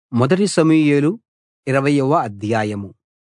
మొదటి సమూయేలు ఇరవయవ అధ్యాయం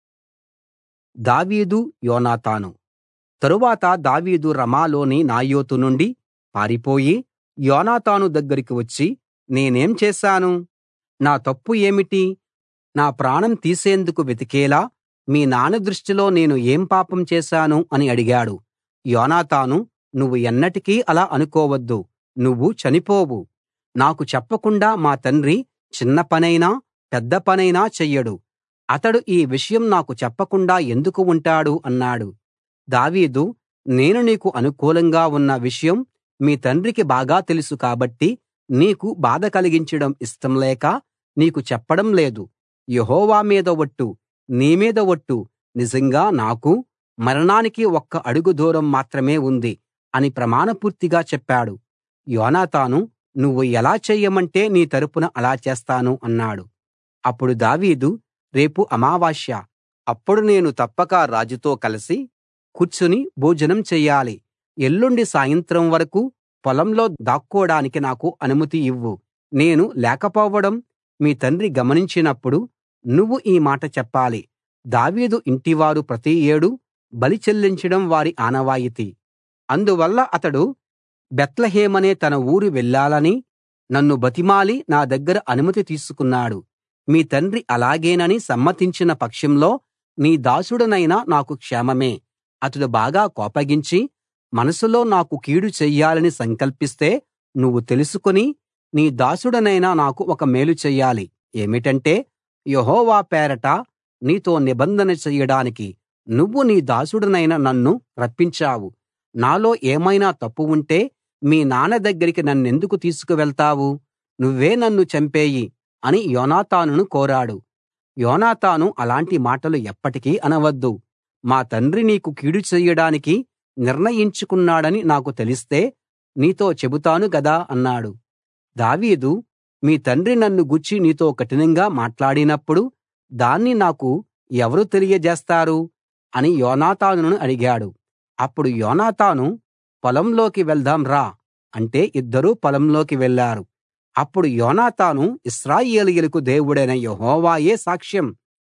దావీదు యోనాతాను తరువాత దావీదు రమాలోని నాయోతు నుండి పారిపోయి యోనాతాను దగ్గరికి వచ్చి నేనేం చేశాను నా తప్పు ఏమిటి నా ప్రాణం తీసేందుకు వెతికేలా మీ నాన్న దృష్టిలో నేను ఏం పాపం చేశాను అని అడిగాడు యోనాతాను నువ్వు ఎన్నటికీ అలా అనుకోవద్దు నువ్వు చనిపోవు నాకు చెప్పకుండా మా తండ్రి చిన్న పనైనా పెద్ద పనైనా చెయ్యడు అతడు ఈ విషయం నాకు చెప్పకుండా ఎందుకు ఉంటాడు అన్నాడు దావీదు నేను నీకు అనుకూలంగా ఉన్న విషయం మీ తండ్రికి బాగా తెలుసు కాబట్టి నీకు బాధ కలిగించడం ఇష్టం లేక నీకు చెప్పడం లేదు యెహోవా మీద ఒట్టు నీ మీద ఒట్టు నిజంగా నాకు మరణానికి ఒక్క అడుగు దూరం మాత్రమే ఉంది అని ప్రమాణపూర్తిగా చెప్పాడు యోనాతాను నువ్వు ఎలా చెయ్యమంటే నీ తరపున అలా చేస్తాను అన్నాడు అప్పుడు దావీదు రేపు అమావాస్య అప్పుడు నేను తప్పక రాజుతో కలిసి కూర్చుని భోజనం చెయ్యాలి ఎల్లుండి సాయంత్రం వరకూ పొలంలో దాక్కోడానికి నాకు అనుమతి ఇవ్వు నేను లేకపోవడం మీ తండ్రి గమనించినప్పుడు నువ్వు ఈ మాట చెప్పాలి దావీదు ఇంటివారు ప్రతి ఏడూ బలి చెల్లించడం వారి ఆనవాయితీ అందువల్ల అతడు బేత్లెహేమనే తన ఊరు వెళ్ళాలని నన్ను బతిమాలి నా దగ్గర అనుమతి తీసుకున్నాడు మీ తండ్రి అలాగేనని సమ్మతించిన పక్షంలో నీ దాసుడనైన నాకు క్షేమమే అతడు బాగా కోపగించి మనసులో నాకు కీడు చెయ్యాలని సంకల్పిస్తే నువ్వు తెలుసుకుని నీ దాసుడనైన నాకు ఒక మేలు చెయ్యాలి ఏమిటంటే యెహోవా పేరట నీతో నిబంధన చెయ్యడానికి నువ్వు నీ దాసుడనైన నన్ను రప్పించావు నాలో ఏమైనా తప్పు ఉంటే మీ నాన్న దగ్గరికి నన్నెందుకు తీసుకువెళ్తావు నువ్వే నన్ను చంపెయ్యి అని యోనాతానును కోరాడు యోనాతాను అలాంటి మాటలు ఎప్పటికీ అనవద్దు మా తండ్రి నీకు కీడు చెయ్యడానికి నిర్ణయించుకున్నాడని నాకు తెలిస్తే నీతో చెబుతాను గదా అన్నాడు దావీదు మీ తండ్రి నన్ను గూర్చి నీతో కఠినంగా మాట్లాడినప్పుడు దాన్ని నాకు ఎవరు తెలియజేస్తారు అని యోనాతానును అడిగాడు అప్పుడు యోనాతాను పొలంలోకి వెళ్దాం రా అంటే ఇద్దరూ పొలంలోకి వెళ్ళారు అప్పుడు యోనాతాను ఇశ్రాయేలీయులకు దేవుడైన యెహోవాయే సాక్ష్యం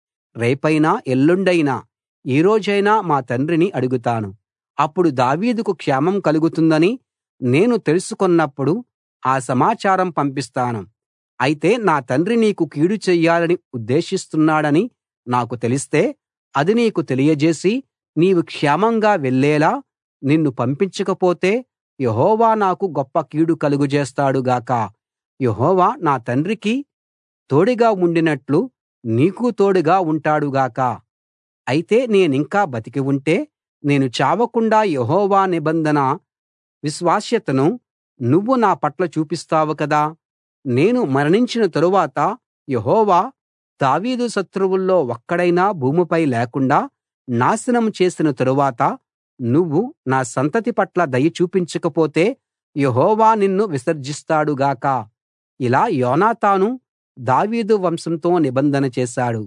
రేపైనా ఎల్లుండైనా ఈ రోజైనా మా తండ్రిని అడుగుతాను అప్పుడు దావీదుకు క్షేమం కలుగుతుందని నేను తెలుసుకొన్నప్పుడు ఆ సమాచారం పంపిస్తాను అయితే నా తండ్రి నీకు కీడు చెయ్యాలని ఉద్దేశిస్తున్నాడని నాకు తెలిస్తే అది నీకు తెలియజేసి నీవు క్షేమంగా వెళ్ళేలా నిన్ను పంపించకపోతే యెహోవా నాకు గొప్ప కీడు కలుగజేస్తాడు గాక యెహోవా నా తండ్రికి తోడుగా ఉండినట్లు నీకు తోడుగా ఉంటాడు గాక అయితే నేనింకా బతికి ఉంటే నేను చావకుండా యెహోవా నిబంధన విశ్వాస్యతను నువ్వు నా పట్ల చూపిస్తావు కదా నేను మరణించిన తరువాత యెహోవా దావీదు శత్రువుల్లో ఒక్కడైనా భూమిపై లేకుండా నాశనం చేసిన తరువాత నువ్వు నా సంతతి పట్ల దయ చూపించకపోతే యెహోవా నిన్ను విసర్జిస్తాడు గాక ఇలా యోనాతాను దావీదు వంశంతో నిబంధన చేశాడు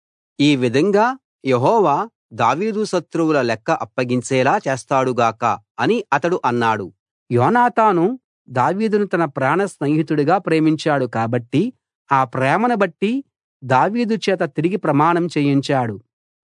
ఈ విధంగా యెహోవా దావీదు శత్రువుల లెక్క అప్పగించేలా చేస్తాడు గాక అని అతడు అన్నాడు యోనాతాను దావీదును తన ప్రాణ స్నేహితుడిగా ప్రేమించాడు కాబట్టి ఆ ప్రేమను బట్టి దావీదు చేత తిరిగి ప్రమాణం చేయించాడు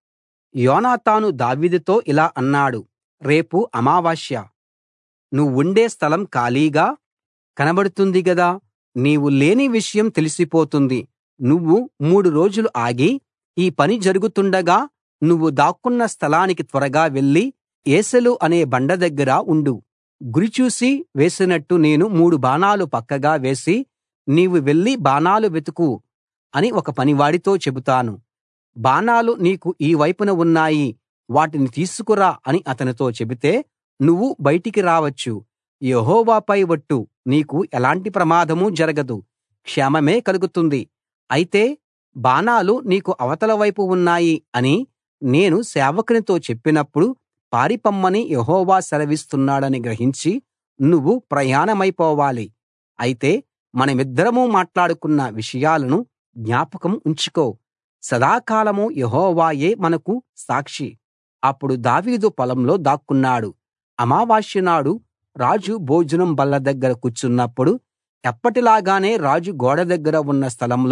యోనాతాను దావీదుతో ఇలా అన్నాడు రేపు అమావాస్య నువ్వుండే స్థలం ఖాళీగా కనబడుతుంది గదా నీవు లేని విషయం తెలిసిపోతుంది నువ్వు మూడు రోజులు ఆగి ఈ పని జరుగుతుండగా నువ్వు దాక్కున్న స్థలానికి త్వరగా వెళ్లి ఏసెలు అనే బండ దగ్గర ఉండు గురి చూసి వేసినట్టు నేను మూడు బాణాలు పక్కగా వేసి నీవు వెళ్లి బాణాలు వెతుకు అని ఒక పనివాడితో చెబుతాను బాణాలు నీకు ఈ వైపున ఉన్నాయి వాటిని తీసుకురా అని అతనితో చెబితే నువ్వు బయటికి రావచ్చు యెహోవాపై ఒట్టు నీకు ఎలాంటి ప్రమాదమూ జరగదు క్షేమమే కలుగుతుంది అయితే బాణాలు నీకు అవతల వైపు ఉన్నాయి అని నేను సేవకునితో చెప్పినప్పుడు పారిపమ్మని యెహోవా సెలవిస్తున్నాడని గ్రహించి నువ్వు ప్రయాణమైపోవాలి అయితే మనమిద్దరం మాట్లాడుకున్న విషయాలను జ్ఞాపకం ఉంచుకో సదాకాలం యెహోవాయే మనకు సాక్షి అప్పుడు దావీదు పొలంలో దాక్కున్నాడు అమావాస్య నాడు రాజు భోజనం బల్ల దగ్గర కూర్చున్నప్పుడు ఎప్పటిలాగానే రాజు గోడ దగ్గర ఉన్న స్థలంలో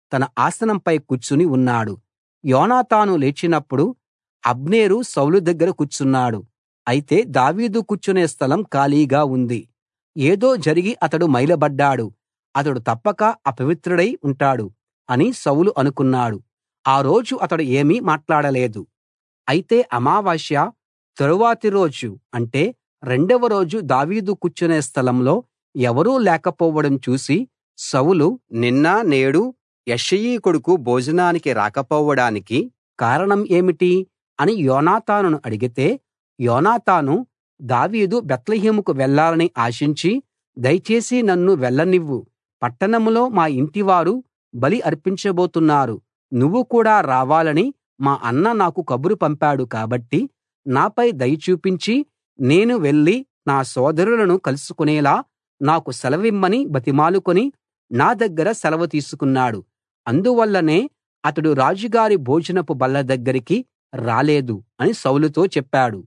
తన ఆసనంపై కూర్చుని ఉన్నాడు యోనాతాను లేచినప్పుడు అబ్నేరు సౌలు దగ్గర కూర్చున్నాడు అయితే దావీదు కూర్చునే స్థలం ఖాళీగా ఉంది ఏదో జరిగి అతడు మైలబడ్డాడు అతడు తప్పక అపవిత్రుడై ఉంటాడు అని సౌలు అనుకున్నాడు ఆ రోజు అతడు ఏమీ మాట్లాడలేదు అయితే అమావాస్య తరువాతి రోజు అంటే రెండవ రోజు దావీదు కూర్చునే స్థలంలో ఎవరూ లేకపోవడం చూసి సౌలు నిన్న నేడు యెష్షయి కొడుకు భోజనానికి రాకపోవడానికి కారణం ఏమిటి అని యోనాతానును అడిగితే యోనాతాను దావీదు బేత్లెహేముకు వెళ్ళాలని ఆశించి దయచేసి నన్ను వెళ్ళనివ్వు పట్టణంలో మా ఇంటివారు బలి అర్పించబోతున్నారు నువ్వు కూడా రావాలని మా అన్న నాకు కబురు పంపాడు కాబట్టి నాపై దయ చూపించి నేను వెళ్లి నా సోదరులను కలుసుకునేలా నాకు సెలవిమ్మని బతిమాలుకుని నా దగ్గర సెలవు తీసుకున్నాడు అందువల్లనే అతడు రాజుగారి భోజనపు బల్ల దగ్గరికి రాలేదు అని సౌలుతో చెప్పాడు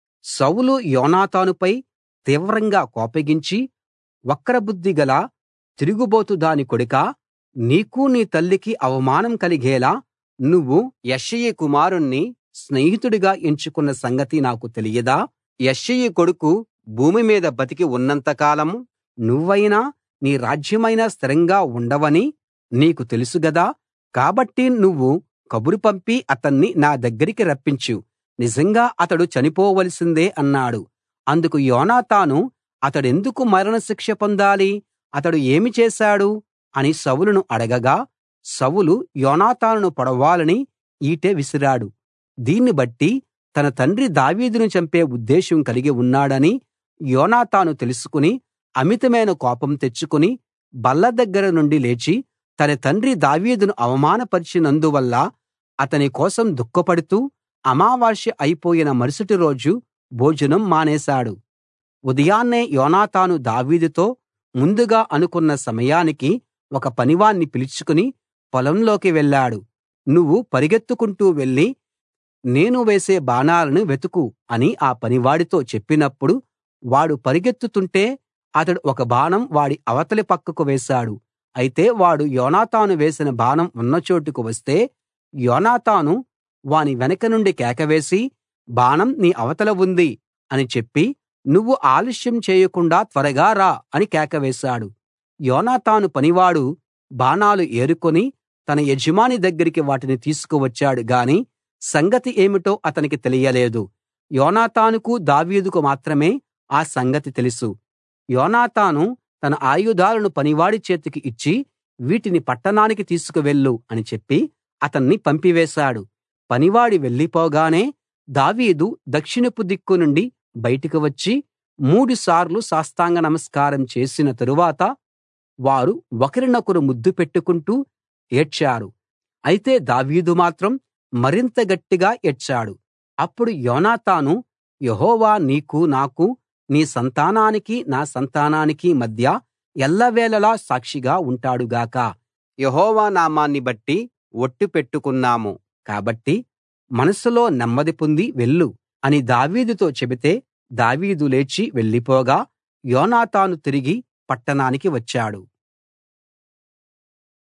సౌలు యోనాతానుపై తీవ్రంగా కోపగించి వక్రబుద్ధి గల తిరుగుబోతు దాని కొడుకా నీకు నీ తల్లికి అవమానం కలిగేలా నువ్వు యెష్షయి కుమారుణ్ణి స్నేహితుడిగా ఎంచుకున్న సంగతి నాకు తెలియదా యెష్షయి కొడుకు భూమి మీద బతికి ఉన్నంత కాలం నువ్వైనా నీ రాజ్యమైనా స్థిరంగా ఉండవని నీకు తెలుసు గదా కాబట్టి నువ్వు కబురు పంపి అతన్ని నా దగ్గరికి రప్పించు నిజంగా అతడు చనిపోవలసిందే అన్నాడు అందుకు యోనాతాను అతడెందుకు మరణశిక్ష పొందాలి అతడు ఏమి చేశాడు అని సౌలును అడగగా సౌలు యోనాతానును పొడవాలని ఈటె విసిరాడు దీన్ని బట్టి తన తండ్రి దావీదును చంపే ఉద్దేశం కలిగి ఉన్నాడని యోనాతాను తెలుసుకుని అమితమైన కోపం తెచ్చుకుని బల్ల దగ్గర నుండి లేచి తన తండ్రి దావీదును అవమానపరిచినందువల్ల అతని కోసం దుఃఖపడుతూ అమావాస్య అయిపోయిన మరుసటి రోజు భోజనం మానేశాడు ఉదయాన్నే యోనాతాను దావీదుతో ముందుగా అనుకున్న సమయానికి ఒక పనివాణ్ణి పిలుచుకుని పొలంలోకి వెళ్ళాడు నువ్వు పరిగెత్తుకుంటూ వెళ్లి నేను వేసే బాణాలను వెతుకు అని ఆ పనివాడితో చెప్పినప్పుడు వాడు పరిగెత్తుతుంటే అతడు ఒక బాణం వాడి అవతలి పక్కకు వేశాడు అయితే వాడు యోనాతాను వేసిన బాణం ఉన్న చోటుకు వస్తే యోనాతాను వాని వెనక నుండి కేక వేసి బాణం నీ అవతల ఉంది అని చెప్పి నువ్వు ఆలస్యం చేయకుండా త్వరగా రా అని కేక వేశాడు యోనాతాను పనివాడు బాణాలు ఏరుకుని తన యజమాని దగ్గరికి వాటిని తీసుకువచ్చాడు గాని సంగతి ఏమిటో అతనికి తెలియలేదు యోనాతానుకు దావీదుకు మాత్రమే ఆ సంగతి తెలుసు యోనాతాను తన ఆయుధాలను పనివాడి చేతికి ఇచ్చి వీటిని పట్టణానికి తీసుకువెళ్ళు అని చెప్పి అతన్ని పంపివేశాడు పనివాడి వెళ్ళిపోగానే దావీదు దక్షిణపు దిక్కు నుండి బయటికి వచ్చి మూడు సార్లు సాష్టాంగ నమస్కారం చేసిన తరువాత వారు ఒకరినొకరు ముద్దు పెట్టుకుంటూ ఏడ్చారు అయితే దావీదు మాత్రం మరింత గట్టిగా ఏడ్చాడు అప్పుడు యోనాతాను యెహోవా నీకు నాకు నీ సంతానానికి నా సంతానానికి మధ్య ఎల్లవేళలా సాక్షిగా ఉంటాడు గాక యెహోవా నామాన్ని బట్టి ఒట్టు పెట్టుకున్నాము కాబట్టి మనసులో నెమ్మది పొంది వెళ్ళు అని దావీదుతో చెబితే దావీదు లేచి వెళ్ళిపోగా యోనాతాను తిరిగి పట్టణానికి వచ్చాడు